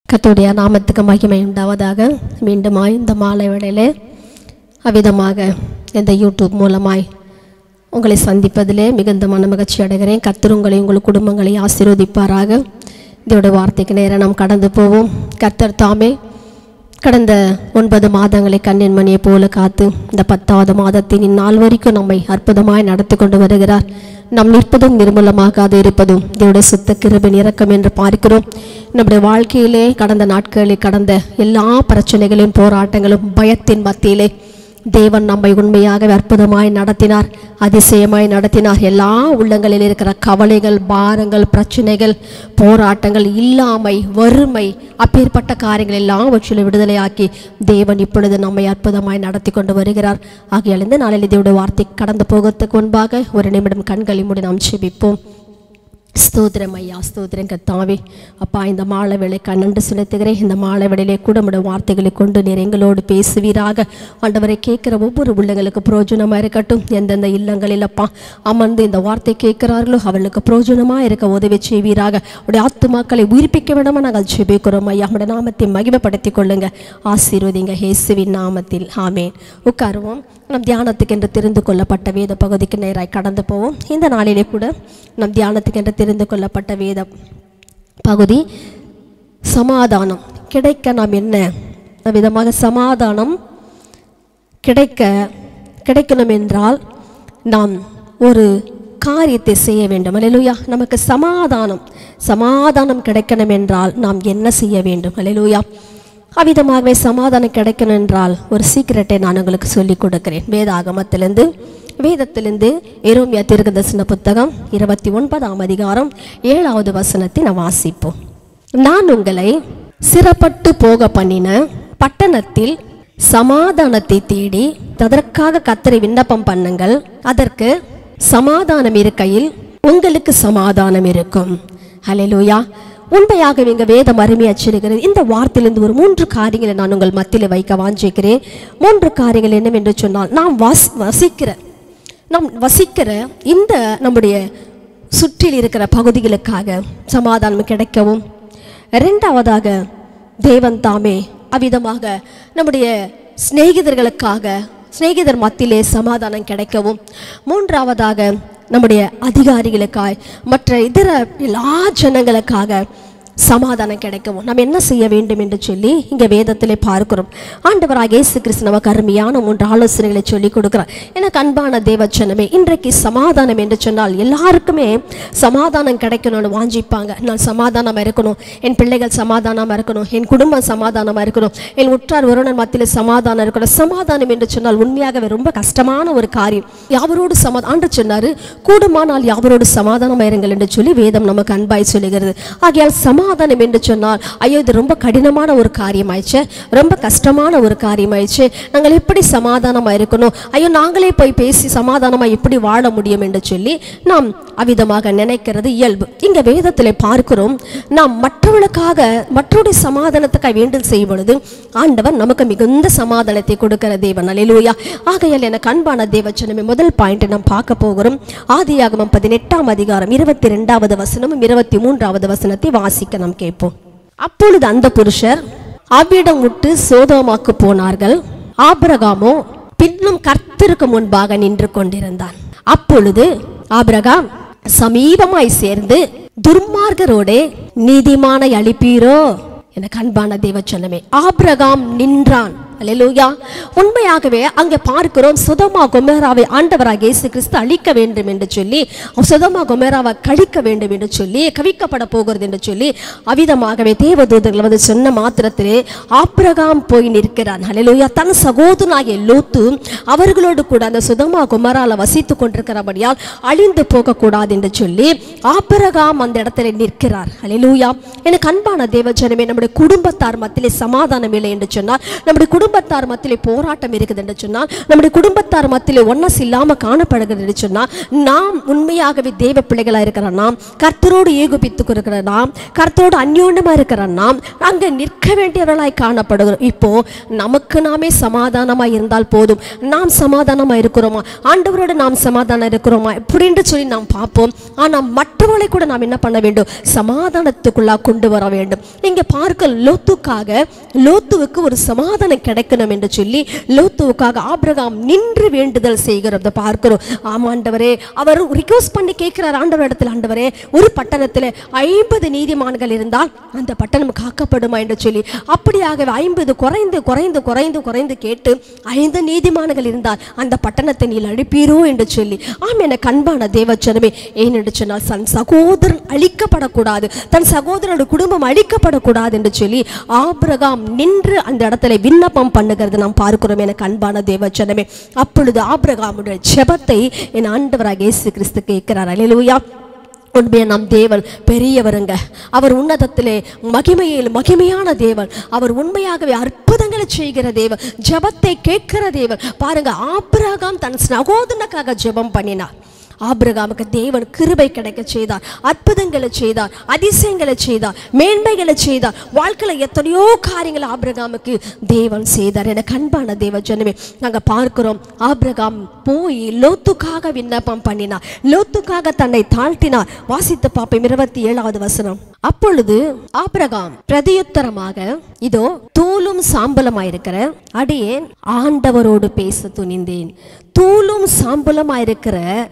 கர்த்தருடைய நாமத்துக்கு மகிமை உண்டாவதாக மீண்டுமாய் இந்த மாலை வேளையிலே அவ்விதமாக இந்த யூடியூப் மூலமாய் உங்களை சந்திப்பதிலே மிகுந்த மன மகிழ்ச்சி அடைகிறேன் கர்த்தர் உங்களை உங்கள் குடும்பங்களை ஆசீர்வதிப்பாராக இதோட வார்த்தைக்கு நேரம் நாம் கடந்து போவோம் கர்த்தர் தாமே கடந்த ஒன்பது மாதங்களை கண்ணின் மணியை போல காத்து இந்த பத்தாவது மாதத்தின் இந்நாள் வரைக்கும் நம்மை அற்புதமாய் நடத்தி கொண்டு வருகிறார் நம் நிற்பதும் நிர்மூலமாகாது இருப்பதும் இதோட சுத்த கிருபின் இறக்கம் என்று பார்க்கிறோம் நம்முடைய வாழ்க்கையிலே கடந்த நாட்களில் கடந்த எல்லா பிரச்சனைகளையும் போராட்டங்களும் பயத்தின் மத்தியிலே தேவன் நம்மை உண்மையாக அற்புதமாய் நடத்தினார் அதிசயமாய் நடத்தினார் எல்லா உள்ளங்களில் இருக்கிற கவலைகள் பாரங்கள் பிரச்சனைகள் போராட்டங்கள் இல்லாமை வறுமை அப்பேற்பட்ட காரியங்கள் எல்லாவற்றிலும் விடுதலையாக்கி தேவன் இப்பொழுது நம்மை அற்புதமாய் நடத்தி கொண்டு வருகிறார் ஆகையால் இந்த நாளில் இதோட வார்த்தை கடந்து போகிறதுக்கு முன்பாக ஒரு நிமிடம் கண்களை மூடி நாம் செபிப்போம் ஸ்தோத்திரம் ஐயா ஸ்தோத்திரம் கத்தாவே அப்பா இந்த மாலை வேலைக்கு நன்றி செலுத்துகிறேன் இந்த மாலை வேளையிலே கூட நம்முடைய வார்த்தைகளை கொண்டு நீர் எங்களோடு பேசுவீராக ஆண்டவரை கேட்குற ஒவ்வொரு உள்ளங்களுக்கு பிரயோஜனமாக இருக்கட்டும் எந்தெந்த இல்லங்களில் அப்பா அமர்ந்து இந்த வார்த்தை கேட்கிறார்களோ அவர்களுக்கு பிரயோஜனமாக இருக்க உதவி செய்வீராக உடைய ஆத்துமாக்களை உயிர்ப்பிக்க விடாம நாங்கள் ஜெபிக்கிறோம் ஐயா நம்முடைய நாமத்தை மகிமைப்படுத்திக் கொள்ளுங்க ஆசீர்வதிங்க இயேசுவின் நாமத்தில் ஆமேன் உட்காருவோம் நம் தியானத்துக்கு என்று தெரிந்து கொள்ளப்பட்ட வேத பகுதிக்கு நேராய் கடந்து போவோம் இந்த நாளிலே கூட நம் தியானத்துக்கு என்று தெரிந்து கொள்ளப்பட்ட வேத பகுதி சமாதானம் கிடைக்க நாம் என்ன விதமாக சமாதானம் கிடைக்க கிடைக்கணும் என்றால் நாம் ஒரு காரியத்தை செய்ய வேண்டும் அல்லேலூயா நமக்கு சமாதானம் சமாதானம் கிடைக்கணும் என்றால் நாம் என்ன செய்ய வேண்டும் அல்லேலூயா அவ்விதமாகவே சமாதானம் கிடைக்கணும் என்றால் ஒரு சீக்கிரட்டை நான் உங்களுக்கு சொல்லிக் கொடுக்கிறேன் வேதாகமத்திலிருந்து வேதத்திலிருந்து எரோமியா தீர்க்கதரிசன புத்தகம் இருபத்தி ஒன்பதாம் அதிகாரம் ஏழாவது வசனத்தை நான் வாசிப்போம் நான் உங்களை சிறப்பட்டு போக பண்ணின பட்டணத்தில் சமாதானத்தை தேடி அதற்காக கத்தரை விண்ணப்பம் பண்ணுங்கள் அதற்கு சமாதானம் இருக்கையில் உங்களுக்கு சமாதானம் இருக்கும் ஹalleluya உண்மையாகவே இங்க வேதம் அருமையா சொல்லுகிறது இந்த வார்த்தையிலிருந்து ஒரு மூன்று காரியங்களை நான் உங்கள் மத்தியில் வைக்க வாஞ்சிக்கிறேன் மூன்று காரியங்கள் என்னவென்று சொன்னால் நாம் வாஸ் வசிக்கிற நாம் வசிக்கிற இந்த நம்முடைய சுற்றில் இருக்கிற பகுதிகளுக்காக சமாதானம் கிடைக்கவும் ரெண்டாவதாக தேவன் தாமே அவ்விதமாக நம்முடைய சிநேகிதர்களுக்காக சிநேகிதர் மத்தியிலே சமாதானம் கிடைக்கவும் மூன்றாவதாக நம்முடைய அதிகாரிகளுக்காய் மற்ற இதர எல்லா ஜனங்களுக்காக சமாதானம் கிடைக்கவும் நாம் என்ன செய்ய வேண்டும் என்று சொல்லி இங்கே வேதத்திலே பார்க்கிறோம் ஆண்டவராக இயேசு கிறிஸ்து நமக்கு அருமையான மூன்று ஆலோசனைகளை சொல்லி கொடுக்கிறார் எனக்கு அன்பான தேவச்சனமே இன்றைக்கு சமாதானம் என்று சொன்னால் எல்லாருக்குமே சமாதானம் கிடைக்கணும்னு வாஞ்சிப்பாங்க நான் சமாதானமாக இருக்கணும் என் பிள்ளைகள் சமாதானமாக இருக்கணும் என் குடும்பம் சமாதானமாக இருக்கணும் என் உற்றார் உறவினர் மத்தியில் சமாதானம் இருக்கணும் சமாதானம் என்று சொன்னால் உண்மையாகவே ரொம்ப கஷ்டமான ஒரு காரியம் யாவரோடு சமா ஆண்டு சொன்னார் கூடுமானால் யாவரோடு சமாதானமாக இருங்கள் என்று சொல்லி வேதம் நமக்கு அன்பாய் சொல்லுகிறது ஆகையால் சமாதானம் என்று சொன்னால் ஐயோ இது ரொம்ப கடினமான ஒரு காரியமாயிடுச்சு ரொம்ப கஷ்டமான ஒரு காரியமாயிடுச்சு நாங்கள் எப்படி சமாதானமாக இருக்கணும் ஐயோ நாங்களே போய் பேசி சமாதானமாக எப்படி வாழ முடியும் என்று சொல்லி நாம் அவ்விதமாக நினைக்கிறது இயல்பு இங்கே வேதத்தில் பார்க்கிறோம் நாம் மற்றவர்களுக்காக மற்றவருடைய சமாதானத்துக்காக வேண்டல் செய்யும் பொழுது ஆண்டவர் நமக்கு மிகுந்த சமாதானத்தை கொடுக்கிற தேவன் அலையிலூயா ஆகையால் எனக்கு அன்பான தேவச்சனமே முதல் பாயிண்ட் நாம் பார்க்க போகிறோம் ஆதியாகமம் பதினெட்டாம் அதிகாரம் இருபத்தி ரெண்டாவது வசனமும் இருபத்தி மூன்றாவது வசனத்தை வாசிக்க நாம் கேட்போம் அப்பொழுது அந்த புருஷர் அவ்விடம் விட்டு சோதோமாக்கு போனார்கள் ஆபிரகாமோ பின்னும் கர்த்தருக்கு முன்பாக நின்று கொண்டிருந்தான் அப்பொழுது ஆபிரகாம் சமீபமாய் சேர்ந்து துர்மார்கரோடே நீதிமானை அளிப்பீரோ எனக்கு அன்பான தேவச்சனமே ஆபிரகாம் நின்றான் அல்லேலூயா உண்மையாகவே அங்கே பார்க்கிறோம் சுதமா கொமேராவை ஆண்டவராக இயேசு கிறிஸ்து அழிக்க வேண்டும் என்று சொல்லி சுதமா கொமேராவை கழிக்க வேண்டும் என்று சொல்லி கவிக்கப்பட போகிறது என்று சொல்லி அவிதமாகவே தேவதூதர்கள் வந்து சொன்ன மாத்திரத்திலே ஆபிரகாம் போய் நிற்கிறான் அல்லேலூயா தன் சகோதரனாகிய லோத்து அவர்களோடு கூட அந்த சுதமா குமரால வசித்து கொண்டிருக்கிறபடியால் அழிந்து போகக்கூடாது என்று சொல்லி ஆபிரகாம் அந்த இடத்துல நிற்கிறார் அல்லேலூயா எனக்கு அன்பான தேவஜனமே நம்முடைய குடும்பத்தார் மத்தியிலே சமாதானம் இல்லை என்று சொன்னால் நம்முடைய குடும்ப குடும்பத்தார் மத்தியிலே போராட்டம் இருக்குது என்று சொன்னால் நம்முடைய குடும்பத்தார் மத்தியிலே ஒன்னஸ் இல்லாம காணப்படுகிறது என்று சொன்னால் நாம் உண்மையாகவே தேவ பிள்ளைகளா இருக்கிற நாம் கர்த்தரோடு ஏகுபித்துக் இருக்கிற நாம் கர்த்தரோடு அந்யோன்யமா இருக்கிற நாம் அங்கே நிற்க வேண்டியவர்களாய் காணப்படுகிறோம் இப்போ நமக்கு நாமே சமாதானமா இருந்தால் போதும் நாம் சமாதானமா இருக்கிறோமா ஆண்டவரோடு நாம் சமாதானம் இருக்கிறோமா இப்படின்னு சொல்லி நாம் பார்ப்போம் ஆனா மற்றவர்களை கூட நாம் என்ன பண்ண வேண்டும் சமாதானத்துக்குள்ளா கொண்டு வர வேண்டும் இங்க பார்க்க லோத்துக்காக லோத்துவுக்கு ஒரு சமாதானம் கிடைக்கணும் என்று சொல்லி லோத்துவுக்காக ஆபிரகாம் நின்று வேண்டுதல் செய்கிறத பார்க்கிறோம் ஆமாண்டவரே அவர் ரிக்வஸ்ட் பண்ணி கேட்கிறார் ஆண்டவர் இடத்துல ஆண்டவரே ஒரு பட்டணத்தில் ஐம்பது நீதிமான்கள் இருந்தால் அந்த பட்டணம் காக்கப்படுமா என்று சொல்லி அப்படியாகவே ஐம்பது குறைந்து குறைந்து குறைந்து குறைந்து கேட்டு ஐந்து நீதிமான்கள் இருந்தால் அந்த பட்டணத்தை நீ அழிப்பீரோ என்று சொல்லி ஆம் என கண்பான தேவச்சனமே ஏன் என்று சொன்னால் தன் சகோதரன் அழிக்கப்படக்கூடாது தன் சகோதரனோட குடும்பம் அழிக்கப்படக்கூடாது என்று சொல்லி ஆபிரகாம் நின்று அந்த இடத்துல விண்ணப்பம் பண்ணுகிறது நாம் பார்க்கிறோம் என அன்பான தேவச்சனமே அப்பொழுது ஆபிரகாமுடைய ஜெபத்தை என் ஆண்டவராக இயேசு கிறிஸ்து கேட்கிறார் அல்லேலூயா உண்மையா நம் தேவன் பெரியவருங்க அவர் உன்னதத்திலே மகிமையில் மகிமையான தேவன் அவர் உண்மையாகவே அற்புதங்களை செய்கிற தேவன் ஜெபத்தை கேட்கிற தேவன் பாருங்க ஆபிரகாம் தன் சகோதரனுக்காக ஜெபம் பண்ணினார் ஆபிரகாமுக்கு தேவன் கிருபை கிடைக்க செய்தார் அற்புதங்களை செய்தார் அதிசயங்களை செய்தார் மேன்மைகளை செய்தார் வாழ்க்கையில் எத்தனையோ காரியங்களை ஆபிரகாமுக்கு தேவன் செய்தார் என கண்பான தேவ ஜனமே நாங்கள் பார்க்கிறோம் ஆபிரகாம் போய் லோத்துக்காக விண்ணப்பம் பண்ணினார் லோத்துக்காக தன்னை தாழ்த்தினார் வாசித்து பார்ப்போம் இருபத்தி ஏழாவது வசனம் அப்பொழுது ஆபிரகாம் பிரதியுத்தரமாக இதோ தூளும் சாம்பலமாயிருக்கிற அடியேன் ஆண்டவரோடு பேச துணிந்தேன் தூளும் சாம்பலமாயிருக்கிற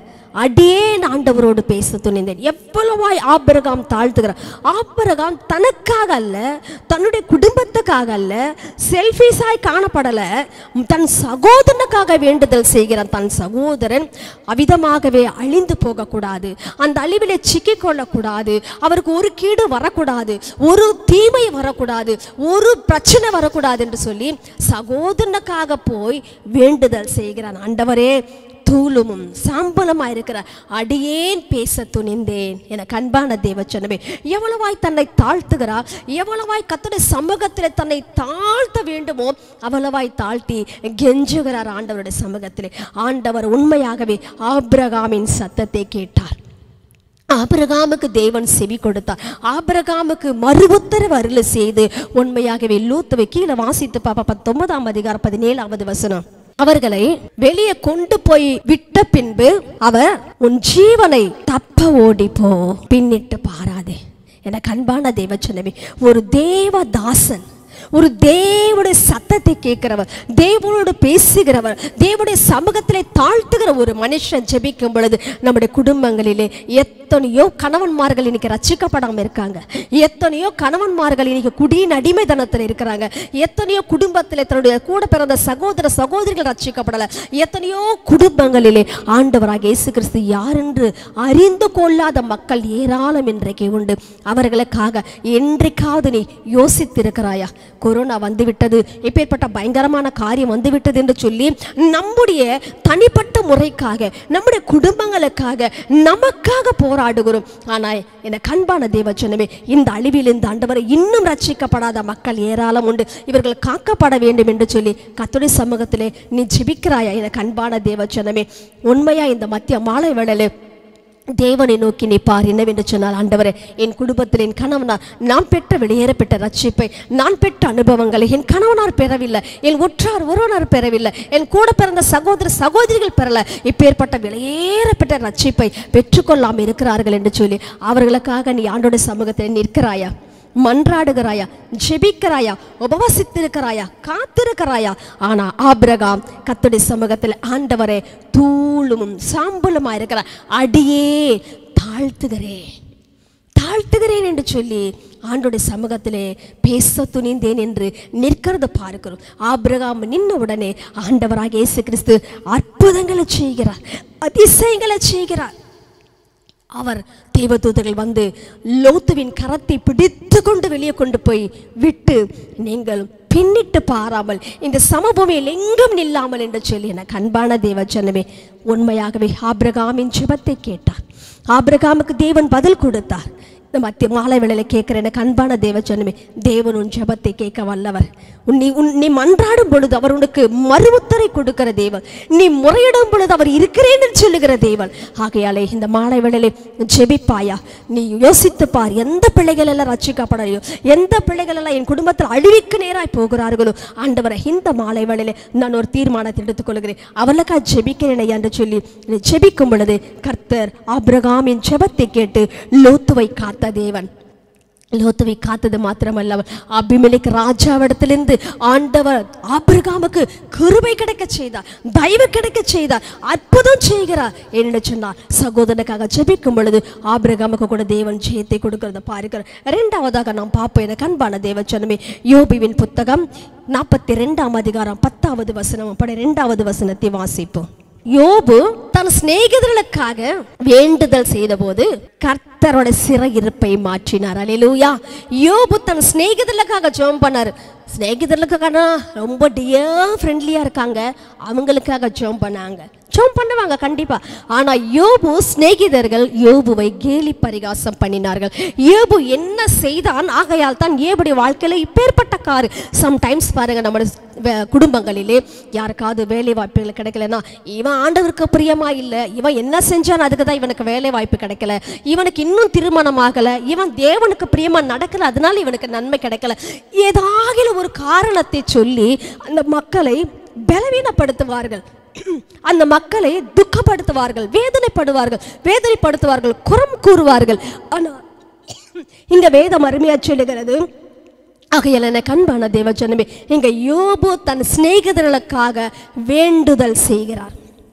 அடியேன் ஆண்டவரோடு பேச துணிந்தேன் எவ்வளவாய் ஆபிரகாம் தாழ்த்துகிறார் ஆபிரகாம் தனக்காக அல்ல தன்னுடைய குடும்பத்துக்காக அல்ல செல்ஃபிஸாய் காணப்படல தன் சகோதரனுக்காக வேண்டுதல் செய்கிறான் தன் சகோதரன் அவிதமாகவே அழிந்து போகக்கூடாது அந்த அழிவிலே சிக்கிக் கொள்ளக்கூடாது அவருக்கு ஒரு கீடு வரக்கூடாது ஒரு தீமை வரக்கூடாது ஒரு பிரச்சனை வரக்கூடாது என்று சொல்லி சகோதரனுக்காக போய் வேண்டுதல் செய்கிறான் ஆண்டவரே தூளுமும் சாம்பலமாக இருக்கிற அடியேன் பேச துணிந்தேன் என கண்பான தேவச்சனமே எவ்வளவாய் தன்னை தாழ்த்துகிறார் எவ்வளவாய் கத்துடைய சமூகத்தில் தன்னை தாழ்த்த வேண்டுமோ அவ்வளவாய் தாழ்த்தி கெஞ்சுகிறார் ஆண்டவருடைய சமூகத்திலே ஆண்டவர் உண்மையாகவே ஆபிரகாமின் சத்தத்தை கேட்டார் ஆபிரகாமுக்கு தேவன் செவி கொடுத்தார் ஆபிரகாமுக்கு மறு உத்தரவு அருளை செய்து உண்மையாகவே லூத்துவை கீழே வாசித்து பாப்பா பத்தொன்பதாம் அதிகாரம் பதினேழாவது வசனம் அவர்களை வெளியே கொண்டு போய் விட்ட பின்பு அவர் உன் ஜீவனை தப்ப ஓடி போ பின்னிட்டு பாராதே என கண்பான தேவச்சனமே ஒரு தேவதாசன் ஒரு தேவனுடைய சத்தத்தை கேட்கிறவர் தேவனோடு பேசுகிறவர் தேவனுடைய சமூகத்திலே தாழ்த்துகிற ஒரு மனுஷன் ஜெபிக்கும் பொழுது நம்முடைய குடும்பங்களிலே எத்தனையோ கணவன்மார்கள் இன்னைக்கு ரச்சிக்கப்படாமல் இருக்காங்க எத்தனையோ கணவன்மார்கள் இன்னைக்கு குடியின் அடிமைத்தனத்தில் இருக்கிறாங்க எத்தனையோ குடும்பத்தில் தன்னுடைய கூட பிறந்த சகோதர சகோதரிகள் ரச்சிக்கப்படலை எத்தனையோ குடும்பங்களிலே ஆண்டவராக இயேசு கிறிஸ்து யார் என்று அறிந்து கொள்ளாத மக்கள் ஏராளம் இன்றைக்கு உண்டு அவர்களுக்காக என்றைக்காவது நீ யோசித்திருக்கிறாயா கொரோனா வந்துவிட்டது இப்பேற்பட்ட பயங்கரமான காரியம் வந்துவிட்டது என்று சொல்லி நம்முடைய தனிப்பட்ட முறைக்காக நம்முடைய குடும்பங்களுக்காக நமக்காக போராடுகிறோம் ஆனால் என கண்பான தேவச்சனமே இந்த அழிவில் இந்த ஆண்டவரை இன்னும் ரட்சிக்கப்படாத மக்கள் ஏராளம் உண்டு இவர்கள் காக்கப்பட வேண்டும் என்று சொல்லி கத்துடைய சமூகத்திலே நீ ஜெபிக்கிறாயா என கண்பான தேவச்சனமே உண்மையா இந்த மத்திய மாலை வேளையிலே தேவனை நோக்கி நிற்பார் என்னவென்று சொன்னால் ஆண்டவரே என் குடும்பத்தில் என் கணவனார் நான் பெற்ற வெளியேறப்பட்ட ரட்சிப்பை நான் பெற்ற அனுபவங்களை என் கணவனார் பெறவில்லை என் உற்றார் உறவினர் பெறவில்லை என் கூட பிறந்த சகோதர சகோதரிகள் பெறல இப்பேற்பட்ட வெளியேறப்பட்ட ரட்சிப்பை பெற்றுக்கொள்ளாமல் இருக்கிறார்கள் என்று சொல்லி அவர்களுக்காக நீ ஆண்டோட சமூகத்தில் நிற்கிறாயா மன்றாடுகிறாயா ஜெபிக்கிறாயா உபவசித்திருக்கிறாயா காத்திருக்கிறாயா ஆனா ஆபிரகாம் கத்துடைய சமூகத்தில் ஆண்டவரே தூளும் சாம்பலுமா இருக்கிற அடியே தாழ்த்துகிறேன் தாழ்த்துகிறேன் என்று சொல்லி ஆண்டோடைய சமூகத்திலே பேச துணிந்தேன் என்று நிற்கிறத பார்க்கிறோம் ஆபிரகாம் நின்ன உடனே ஆண்டவராக இயேசு கிறிஸ்து அற்புதங்களை செய்கிறார் அதிசயங்களை செய்கிறார் அவர் தேவதூதர்கள் வந்து லோத்துவின் கரத்தை பிடித்து கொண்டு வெளியே கொண்டு போய் விட்டு நீங்கள் பின்னிட்டு பாராமல் இந்த சமபூமியில் எங்கும் நில்லாமல் என்று சொல்லி என கண்பான தேவச்சனமே உண்மையாகவே ஆபிரகாமின் ஜெபத்தை கேட்டார் ஆபிரகாமுக்கு தேவன் பதில் கொடுத்தார் இந்த மத்திய மாலை வேளையில கேட்கிற எனக்கு அன்பான தேவ சொன்னமே தேவன் உன் ஜெபத்தை கேட்க வல்லவர் உன் நீ உன் நீ மன்றாடும் பொழுது அவர் உனக்கு மறு உத்தரை கொடுக்கிற தேவன் நீ முறையிடும் பொழுது அவர் இருக்கிறேன் என்று சொல்லுகிற தேவன் ஆகையாலே இந்த மாலை வேளையிலே ஜெபிப்பாயா நீ யோசித்து பார் எந்த பிள்ளைகள் எல்லாம் ரட்சிக்கப்படையோ எந்த பிள்ளைகள் எல்லாம் என் குடும்பத்தில் அழிவுக்கு நேராய் போகிறார்களோ ஆண்டவரை இந்த மாலை வேளையிலே நான் ஒரு தீர்மானத்தை எடுத்துக்கொள்கிறேன் அவளுக்காக ஜெபிக்கிறேன் ஐயா என்று சொல்லி நீ ஜெபிக்கும் பொழுது கர்த்தர் ஆபிரகாமின் ஜெபத்தை கேட்டு லோத்துவை காத்த தேவன் லோத்துவை காத்தது மாத்திரமல்ல அவர் அபிமெலிக் ராஜாவிடத்திலிருந்து ஆண்டவர் ஆபிரகாமுக்கு கிருபை கிடைக்க செய்தார் தயவு கிடைக்க செய்தார் அற்புதம் செய்கிறார் என்ன சொன்னார் சகோதரனுக்காக ஜெபிக்கும் பொழுது ஆபிரகாமுக்கு கூட தேவன் ஜெயத்தை கொடுக்கிறத பாருக்கிறோம் இரண்டாவதாக நாம் பார்ப்போம் எனக்கு அன்பான தேவ சொன்னமே யோபுவின் புத்தகம் நாற்பத்தி ரெண்டாம் அதிகாரம் பத்தாவது வசனம் அப்படி இரண்டாவது வசனத்தை வாசிப்போம் யோபு தன் சிநேகிதர்களுக்காக வேண்டுதல் செய்தபோது கர்த்தரோட சிறையிருப்பை மாற்றினார் அல்லேலூயா யோபு தன் சிநேகிதர்களுக்காக ஜெபம் பண்ணார் சிநேகிதர்களுக்காக ரொம்ப டியர் ஃப்ரெண்ட்லியா இருக்காங்க அவங்களுக்காக ஜெபம் பண்ணாங்க ஜெபம் பண்ணுவாங்க கண்டிப்பா ஆனா யோபு சிநேகிதர்கள் யோபுவை கேலி பரிகாசம் பண்ணினார்கள் யோபு என்ன செய்தான் ஆகையால் தான் ஏபுடைய வாழ்க்கையில இப்பேற்பட்ட காரு சம்டைம்ஸ் பாருங்க நம்ம குடும்பங்களிலே யாருக்காவது வேலை வாய்ப்புகள் கிடைக்கலன்னா இவன் ஆண்டவருக்கு பிரியமா இல்லை இவன் என்ன செஞ்சான் அதுக்கு தான் இவனுக்கு வேலை வாய்ப்பு கிடைக்கல இவனுக்கு இன்னும் திருமணம் ஆகல இவன் தேவனுக்கு பிரியமா நடக்கல அதனால இவனுக்கு நன்மை கிடைக்கல ஏதாவது ஒரு காரணத்தை சொல்லி அந்த மக்களை பலவீனப்படுத்துவார்கள் அந்த மக்களை துக்கப்படுத்துவார்கள் வேதனைப்படுவார்கள் வேதனைப்படுத்துவார்கள் குறம் கூறுவார்கள் ஆனால் இங்க வேதம் அருமையா சொல்லுகிறது ஆகையால் எனக்கு அன்பான தேவஜனமே இங்க யோபு தன் சிநேகிதர்களுக்காக வேண்டுதல் செய்கிறார்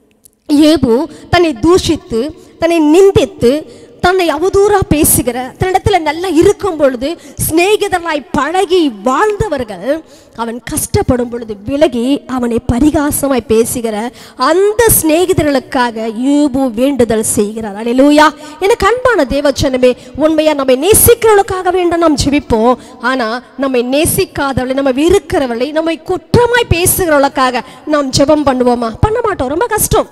ஏபு தன்னை தூஷித்து தன்னை நிந்தித்து தன்னை அவதூறா பேசுகிற தன்னிடத்துல நல்லா இருக்கும் பொழுது சிநேகிதராய் பழகி வாழ்ந்தவர்கள் அவன் கஷ்டப்படும் பொழுது விலகி அவனை பரிகாசமாய் பேசுகிற அந்த சிநேகிதர்களுக்காக யூபு வேண்டுதல் செய்கிறார் அல்லேலூயா எனக்கு அன்பான தேவச்சனமே உண்மையா நம்மை நேசிக்கிறவர்களுக்காக வேண்டாம் நாம் ஜெபிப்போம் ஆனா நம்மை நேசிக்காதவளை நம்ம வெறுக்கிறவளை நம்மை குற்றமாய் பேசுகிறவளுக்காக நாம் ஜெபம் பண்ணுவோமா பண்ண மாட்டோம் ரொம்ப கஷ்டம்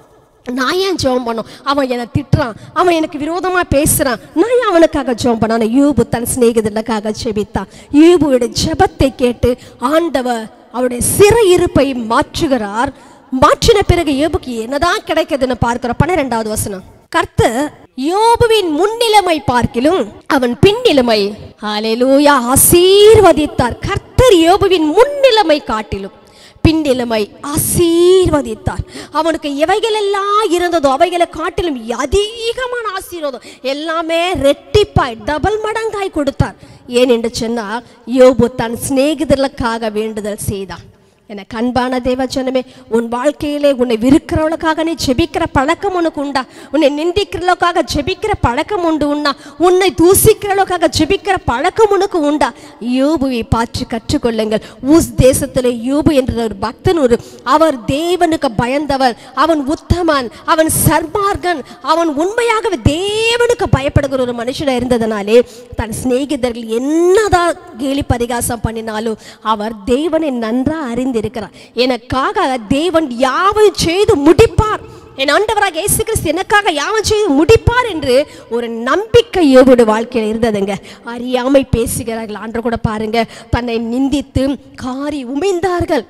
நான் ஏன் ஜெபம் பண்ணோம் அவன் என்னை திட்டுறான் அவன் எனக்கு விரோதமா பேசுறான் நான் ஏன் அவனுக்காக ஜெபம் பண்ணான் யூபு தன் சிநேகிதர்களுக்காக ஜெபித்தான் யூபுடைய ஜெபத்தை கேட்டு ஆண்டவர் அவருடைய சிறையிருப்பை மாற்றுகிறார் மாற்றின பிறகு யோபுக்கு என்னதான் கிடைக்குதுன்னு பார்க்கிறோம் பன்னிரெண்டாவது வசனம் கர்த்தர் யோபுவின் முன்னிலைமை பார்க்கிலும் அவன் பின்னிலைமை ஹalleluya ஆசீர்வதித்தார் கர்த்தர் யோபுவின் முன்னிலைமை காட்டிலும் பின்னிலைமை ஆசீர்வதித்தார் அவனுக்கு எவைகள் எல்லாம் இருந்ததோ அவைகளை காட்டிலும் அதிகமான ஆசீர்வாதம் எல்லாமே ரெட்டிப்பாய் டபுள் மடங்காய் கொடுத்தார் ஏன் என்று சொன்னால் யோபு தன் சிநேகிதர்களுக்காக வேண்டுதல் செய்தான் எனக்கு அன்பான தேவஜனமே உன் வாழ்க்கையிலே உன்னை விருக்கிறவளுக்காக நீ ஜெபிக்கிற பழக்கம் உனக்கு உண்டா உன்னை நிந்திக்கிறவளுக்காக ஜெபிக்கிற பழக்கம் உண்டு உண்டா உன்னை தூசிக்கிறவளுக்காக ஜெபிக்கிற பழக்கம் உனக்கு உண்டா யோபுவை பார்த்து கற்றுக்கொள்ளுங்கள் ஊஸ் தேசத்தில் யோபு என்ற ஒரு பக்தன் ஒரு அவர் தேவனுக்கு பயந்தவர் அவன் உத்தமன் அவன் சர்மார்கன் அவன் உண்மையாகவே தேவனுக்கு பயப்படுகிற ஒரு மனுஷனாக இருந்ததனாலே தன் சிநேகிதர்கள் என்னதான் கேலி பரிகாசம் பண்ணினாலும் அவர் தேவனை நன்றா அறிந்திருக்கிறார் எனக்காக தேவன் யாவையும் செய்து முடிப்பார் என் ஆண்டவராக இயேசு கிறிஸ்து எனக்காக யாவன் செய்து முடிப்பார் என்று ஒரு நம்பிக்கை யோபுடைய வாழ்க்கையில் இருந்ததுங்க அறியாமை பேசுகிறார்கள் ஆண்டு கூட பாருங்க தன்னை நிந்தித்து காரி உமிழ்ந்தார்கள்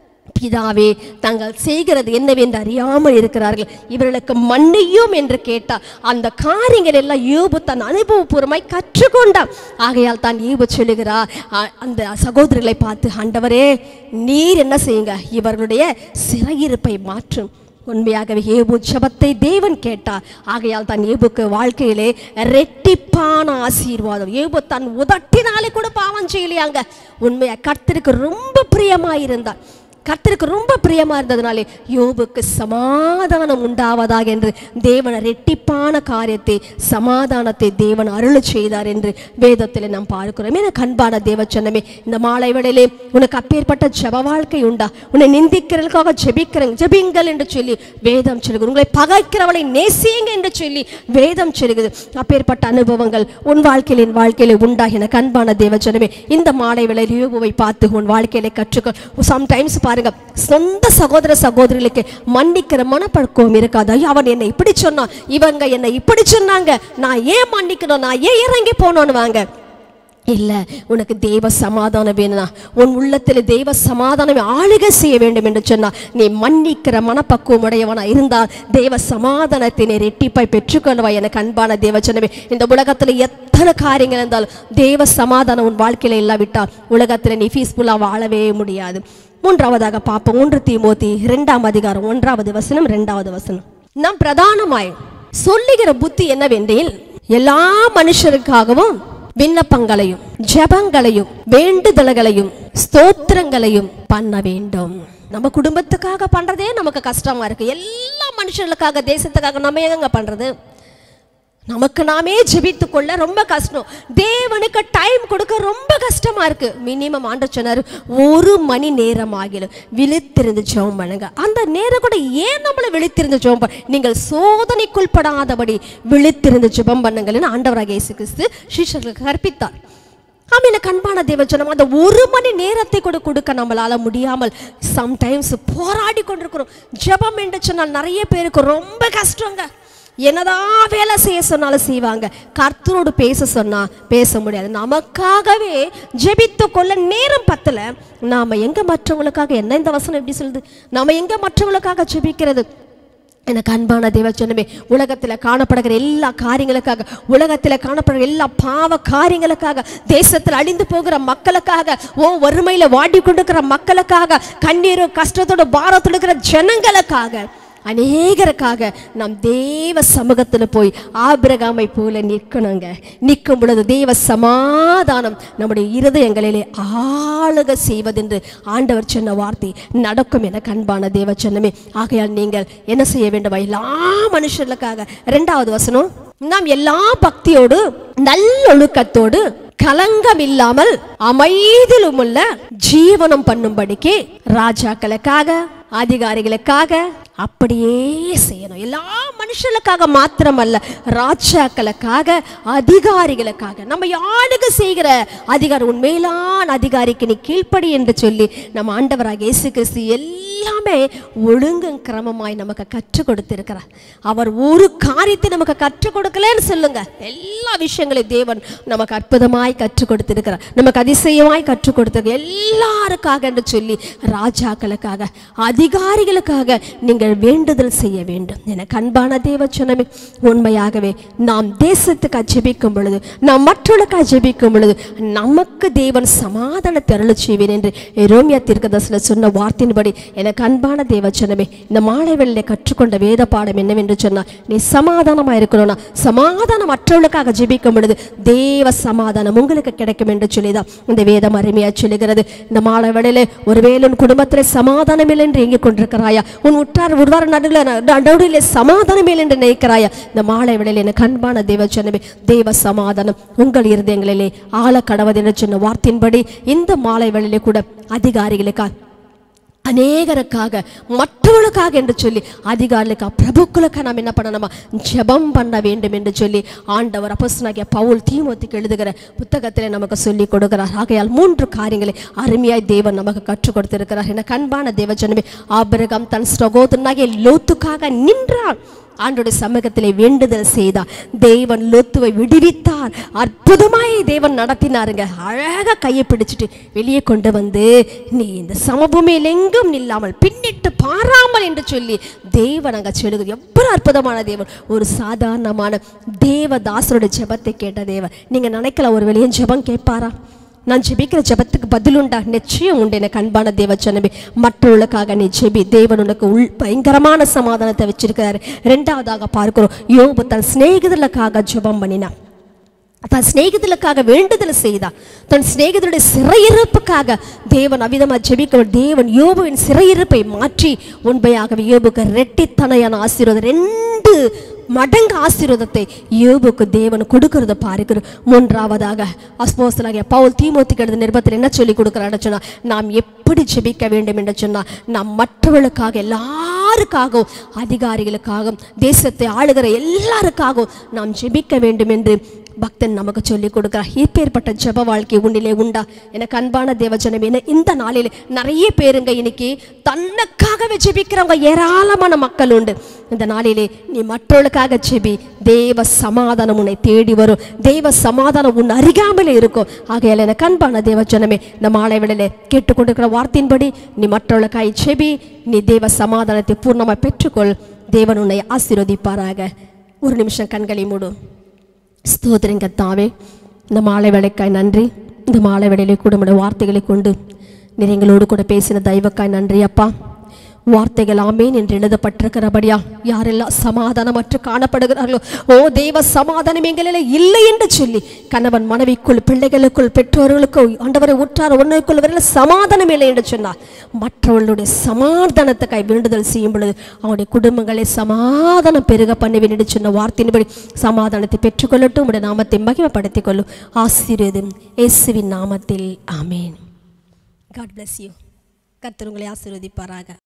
பிதாவே தாங்கள் செய்கிறது என்னவென்று அறியாமல் இருக்கிறார்கள் இவர்களுக்கு மன்னியும் என்று கேட்டார் அந்த காரியங்கள் எல்லாம் யோபு தன் அனுபவபூர்வமாய் கற்றுக்கொண்டார் ஆகையால் தான் யோபு சொல்லுகிறார் அ- அந்த சகோதரர்களை பார்த்து ஆண்டவரே நீர் என்ன செய்யுங்க இவர்களுடைய சிறையிருப்பை மாற்றும் உண்மையாகவே ஏபு ஜெபத்தை தேவன் கேட்டார் ஆகையால் தான் ஏபுக்கு வாழ்க்கையிலே ரெட்டிப்பான ஆசீர்வாதம் ஏபு தன் உதட்டினாலே கூட பாவம் செய்யலையாங்க உண்மையா கர்த்தருக்கு ரொம்ப பிரியமாயிருந்தார் கர்த்தருக்கு ரொம்ப பிரியமா இருந்ததுனாலே யோபுக்கு சமாதானம் உண்டாவதாக என்று தேவன் ரெட்டிப்பான காரியத்தை சமாதானத்தை தேவன் அருள செய்தார் என்று வேதத்தில் நாம் பார்க்கிறோம் என கண்பான தேவ சொன்னமே இந்த மாலை வேளையிலே உனக்கு அப்பேற்பட்ட ஜெப வாழ்க்கை உண்டா உன்னை நிந்திக்கிறதுக்காக ஜெபிக்கிறேன் ஜெபிங்கள் என்று சொல்லி வேதம் சொல்லுகிறது உங்களை பகைக்கிறவளை நேசியுங்க என்று சொல்லி வேதம் சொல்லுகிறது அப்பேற்பட்ட அனுபவங்கள் உன் வாழ்க்கையில் என் வாழ்க்கையில உண்டா என கண்பான தேவ சொன்னமே இந்த மாலை வேளையில் யோபுவை பார்த்து உன் வாழ்க்கையில கற்றுக்கொள் சம்டைம்ஸ் பாருங்க பாருங்க சொந்த சகோதர சகோதரிகளுக்கு மன்னிக்கிற மனப்பழக்கம் இருக்காது ஐயோ அவன் என்னை இப்படி சொன்னான் இவங்க என்னை இப்படி சொன்னாங்க நான் ஏன் மன்னிக்கணும் நான் ஏன் இறங்கி போனோன்னு வாங்க இல்ல உனக்கு தெய்வ சமாதானம் வேணும்னா உன் உள்ளத்தில் தெய்வ சமாதானம் ஆளுகை செய்ய வேண்டும் என்று சொன்னா நீ மன்னிக்கிற மனப்பக்குவம் உடையவனா இருந்தால் தெய்வ சமாதானத்தை நீ ரெட்டிப்பாய் பெற்றுக்கொள்வா எனக்கு அன்பான தேவ ஜனமே இந்த உலகத்துல எத்தனை காரியங்கள் இருந்தாலும் தெய்வ சமாதானம் உன் வாழ்க்கையில இல்லாவிட்டால் உலகத்துல நீ பீஸ்ஃபுல்லா வாழவே முடியாது மூன்றாவதாக பார்ப்போம் ஒன்று தீமோத்தி இரண்டாம் அதிகாரம் ஒன்றாவது வசனம் இரண்டாவது வசனம் நாம் பிரதானமாய் சொல்லுகிற புத்தி என்னவென்றில் எல்லா மனுஷருக்காகவும் விண்ணப்பங்களையும் ஜெபங்களையும் வேண்டுதல்களையும் ஸ்தோத்திரங்களையும் பண்ண வேண்டும் நம்ம குடும்பத்துக்காக பண்றதே நமக்கு கஷ்டமா இருக்கு எல்லா மனுஷர்களுக்காக தேசத்துக்காக நம்ம எங்க பண்றது நமக்கு நாமே ஜெபித்து கொள்ள ரொம்ப கஷ்டம் தேவனுக்கு டைம் கொடுக்க ரொம்ப கஷ்டமா இருக்கு மினிமம் ஆண்டு சொன்னாரு ஒரு மணி நேரம் ஆகிலும் விழித்திருந்து ஜெபம் பண்ணுங்க அந்த நேரம் கூட ஏன் நம்மள விழித்திருந்து ஜெபம் பண்ண நீங்கள் சோதனைக்குள்படாதபடி விழித்திருந்து ஜெபம் பண்ணுங்கள்னு ஆண்டவராக இயேசு கிறிஸ்து சிஷ்யர்களுக்கு கற்பித்தார் ஆமீன கண்பான தேவச்சனம் அந்த ஒரு மணி நேரத்தை கூட கொடுக்க நம்மளால முடியாமல் சம்டைம்ஸ் போராடி கொண்டிருக்கிறோம் ஜெபம் என்று சொன்னால் நிறைய பேருக்கு ரொம்ப கஷ்டங்க என்னதான் வேலை செய்ய சொன்னாலும் செய்வாங்க கர்த்தரோடு பேச சொன்னா பேச முடியாது நமக்காகவே ஜெபித்து கொள்ள நேரம் பத்தல நாம எங்க மற்றவங்களுக்காக என்ன இந்த வசனம் எப்படி சொல்லுது நாம எங்க மற்றவங்களுக்காக ஜெபிக்கிறது எனக்கு அன்பான தேவச்சனமே உலகத்தில் காணப்படுகிற எல்லா காரியங்களுக்காக உலகத்தில் காணப்படுகிற எல்லா பாவ காரியங்களுக்காக தேசத்தில் அழிந்து போகிற மக்களுக்காக ஓ வறுமையில் வாடி கொண்டிருக்கிற மக்களுக்காக கண்ணீரும் கஷ்டத்தோட பாரத்தோடு இருக்கிற ஜனங்களுக்காக அநேகருக்காக நாம் தேவ சமூகத்தில் போய் ஆபிரகாமை போல நிற்கணுங்க நிற்கும் பொழுது தேவ சமாதானம் நம்முடைய இருதயங்களிலே ஆளுக செய்வதென்று ஆண்டவர் சொன்ன வார்த்தை நடக்கும் என கண்பான தேவ சொன்னமே ஆகையால் நீங்கள் என்ன செய்ய வேண்டும் எல்லா மனுஷர்களுக்காக இரண்டாவது வசனம் நாம் எல்லா பக்தியோடு நல்லொழுக்கத்தோடு கலங்கம் இல்லாமல் அமைதியிலும் உள்ள ஜீவனம் பண்ணும்படிக்கு ராஜாக்களுக்காக அதிகாரிகளுக்காக அப்படியே செய்யணும் எல்லா மனுஷர்களுக்காக மாத்திரமல்ல ராஜாக்களுக்காக அதிகாரிகளுக்காக நம்ம யாருக்கு செய்கிற அதிகாரம் உண்மையிலான அதிகாரிக்கு நீ கீழ்ப்படி என்று சொல்லி நம்ம ஆண்டவராக இயேசு கிறிஸ்து எல்லாமே ஒழுங்கும் கிரமமாய் நமக்கு கற்றுக் கொடுத்திருக்கிறார் அவர் ஒரு காரியத்தை நமக்கு கற்றுக் கொடுக்கலன்னு சொல்லுங்க எல்லா விஷயங்களையும் தேவன் நமக்கு அற்புதமாய் கற்றுக் கொடுத்திருக்கிறார் நமக்கு அதிசயமாய் கற்றுக் கொடுத்திருக்க எல்லாருக்காக என்று சொல்லி ராஜாக்களுக்காக அதிகாரிகளுக்காக நீங்கள் வேண்டுதல் செய்ய வேண்டும் என கண்பான தேவ சொன்னமே உண்மையாகவே நாம் தேசத்துக்கு ஜெபிக்கும் பொழுது நாம் மற்றவர்களுக்காக ஜெபிக்கும் பொழுது நமக்கு தேவன் சமாதானத்தை அருளச் செய்வேன் என்று ரோமியா தீர்க்கதர்சன சொன்ன வார்த்தையின்படி எனக்கு அன்பான தேவ சொன்னமே இந்த மாலை வேளையிலே கற்றுக்கொண்ட வேத பாடம் என்னவென்று சொன்னால் நீ சமாதானமாக இருக்கணும்னா சமாதானம் மற்றவர்களுக்காக ஜெபிக்கும் பொழுது தேவ சமாதானம் உங்களுக்கு கிடைக்கும் என்று சொல்லிதான் இந்த வேதம் அருமையா சொல்லுகிறது இந்த மாலை வேளையிலே ஒருவேளை உன் குடும்பத்தில் சமாதானம் இல்லை என்று எங்கிக் கொண்டிருக்கிறாயா உன் உற்றார் உருவார நடுவில் நடுவில் சமாதானம் இல்லை என்று நினைக்கிறாயா இந்த மாலை வேளையில் எனக்கு அன்பான தேவ சொன்னமே தேவ சமாதானம் உங்கள் இருதயங்களிலே ஆழ கடவது என்று சொன்ன வார்த்தையின்படி இந்த மாலை வேளையிலே கூட அதிகாரிகளுக்காக அநேகருக்காக மற்றவர்களுக்காக என்று சொல்லி அதிகாரிகளுக்காக பிரபுக்களுக்காக நாம் என்ன பண்ணணுமா ஜெபம் பண்ண வேண்டும் என்று சொல்லி ஆண்டவர் அப்போஸ்தலனாகிய பவுல் தீமோத்திக்கு எழுதுகிற புத்தகத்திலே நமக்கு சொல்லி கொடுக்கிறார் ஆகையால் மூன்று காரியங்களை அருமையாய் தேவன் நமக்கு கற்றுக் கொடுத்திருக்கிறார் என கண்பான தேவஜனமே ஆபிரகாம் தன் சகோதரனாகிய லோத்துக்காக நின்றான் ஆண்டோட சமூகத்திலே வேண்டுதல் செய்தார் தேவன் லோத்துவை விடுவித்தார் அற்புதமாய் தேவன் நடத்தினாருங்க அழகா கையை பிடிச்சிட்டு வெளியே கொண்டு வந்து நீ இந்த சமபூமியில் எங்கும் நில்லாமல் பின்னிட்டு பாராமல் என்று சொல்லி தேவன் அங்க சொல்லுகிறது எவ்வளவு அற்புதமான தேவன் ஒரு சாதாரணமான தேவதாசரோட ஜெபத்தை கேட்ட தேவன் நீங்க நினைக்கல ஒரு வெளியே ஜெபம் கேட்பாரா நான் ஜெபிக்கிற ஜெபத்துக்கு பதில் உண்டா நிச்சயம் உண்டு எனக்கு அன்பான தேவ சொன்னமே மற்றவர்களுக்காக நீ ஜெபி தேவன் உனக்கு உள் பயங்கரமான சமாதானத்தை வச்சிருக்கிறாரு ரெண்டாவதாக பார்க்கிறோம் யோபு தன் சிநேகிதர்களுக்காக ஜெபம் பண்ணினான் தன் சிநேகிதர்களுக்காக வேண்டுதல் செய்தா தன் சிநேகிதருடைய சிறையிருப்புக்காக தேவன் அவிதமாக ஜெபிக்க தேவன் யோபுவின் சிறையிருப்பை மாற்றி உண்மையாகவே யோபுக்கு ரெட்டித்தனையான ஆசீர்வாதம் ரெண்டு மடங்கு ஆசீர்வாதத்தை யோபுக்கு தேவன் கொடுக்கறத பார்க்கிறோம் மூன்றாவதாக அஸ்போஸ்தலாகிய பவுல் தீமோத்திக்கு எழுத நிருபத்தில் என்ன சொல்லி கொடுக்குறான்னு சொன்னா நாம் எப்படி ஜெபிக்க வேண்டும் என்று சொன்னா நாம் மற்றவர்களுக்காக எல்லாருக்காகவும் அதிகாரிகளுக்காகவும் தேசத்தை ஆளுகிற எல்லாருக்காகவும் நாம் ஜெபிக்க வேண்டும் என்று பக்தன் நமக்கு சொல்லிக் கொடுக்கிறார் இப்பேற்பட்ட ஜெப வாழ்க்கை உன்னிலே உண்டா எனக்கு அன்பான தேவஜனமே என்ன இந்த நாளில் நிறைய பேருங்க இன்னைக்கு தன்னுக்காகவே ஜெபிக்கிறவங்க ஏராளமான மக்கள் உண்டு இந்த நாளிலே நீ மற்றவர்களுக்காக ஜெபி தேவ சமாதானம் உன்னை தேடி வரும் தேவ சமாதானம் உன் அருகாமையில் இருக்கும் ஆகையால் எனக்கு அன்பான தேவஜனமே இந்த மாலை வேளையிலே கேட்டுக்கொண்டிருக்கிற வார்த்தையின்படி நீ மற்றவர்களுக்காய் ஜெபி நீ தேவ சமாதானத்தை பூர்ணமாக பெற்றுக்கொள் தேவன் உன்னை ஆசீர்வதிப்பாராக ஒரு நிமிஷம் கண்களை மூடும் ஸ்தோத்திரங்க தாவே இந்த மாலை வேலைக்காய் நன்றி இந்த மாலை வேளையிலே கூட உம்முடைய வார்த்தைகளை கொண்டு நீர் எங்களோடு கூட பேசின தெய்வக்காய் நன்றி அப்பா வார்த்தைகள் ஆமேன் என்று எழுதப்பட்டிருக்கிறபடியா யாரெல்லாம் சமாதானமற்று காணப்படுகிறார்களோ ஓ தெய்வ சமாதானம் எங்களில் இல்லை என்று சொல்லி கணவன் மனைவிக்குள் பிள்ளைகளுக்குள் பெற்றோர்களுக்கும் ஆண்டவரை உற்றார் ஒன்றுக்குள் வரையில் சமாதானம் இல்லை என்று சொன்னார் மற்றவர்களுடைய சமாதானத்துக்காய் வேண்டுதல் செய்யும் பொழுது அவனுடைய குடும்பங்களை சமாதானம் பெருக பண்ணுவேன் என்று சொன்ன வார்த்தையின்படி சமாதானத்தை பெற்றுக்கொள்ளட்டும் உடைய நாமத்தை மகிமைப்படுத்திக் கொள்ளும் ஆசீர்வதும் இயேசுவின் நாமத்தில் ஆமேன் காட் bless யூ கர்த்தர் உங்களை ஆசீர்வதிப்பாராக